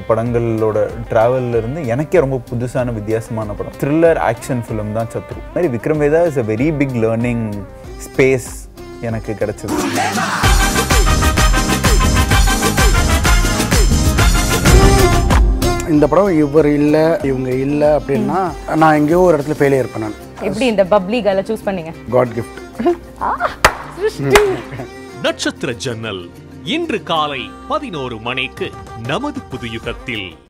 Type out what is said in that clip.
படங்களோட டிராவல்ல இருந்து எனக்கே ரொம்ப புதுசான வித்தியாசமான படம் த்ரில்லர் ஆக்ஷன் ஃபிலிம் தான் சத்ரு இந்த மாதிரி Vikram Vedha is a very big learning space எனக்கு கிடைச்சது இந்த படம் இவர் இல்லை இவங்க இல்லை அப்படின்னா நான் எங்கேயோ ஒரு இடத்துல ஃபெயிலியர் இருப்பேன் நான் எப்படி இந்த பப்ளி கேர்ளை சூஸ் பண்ணீங்க காட் கிஃப்ட் நட்சத்திர ஜன்னல் இன்று காலை பதினோரு மணிக்கு நமது புதுயுகத்தில்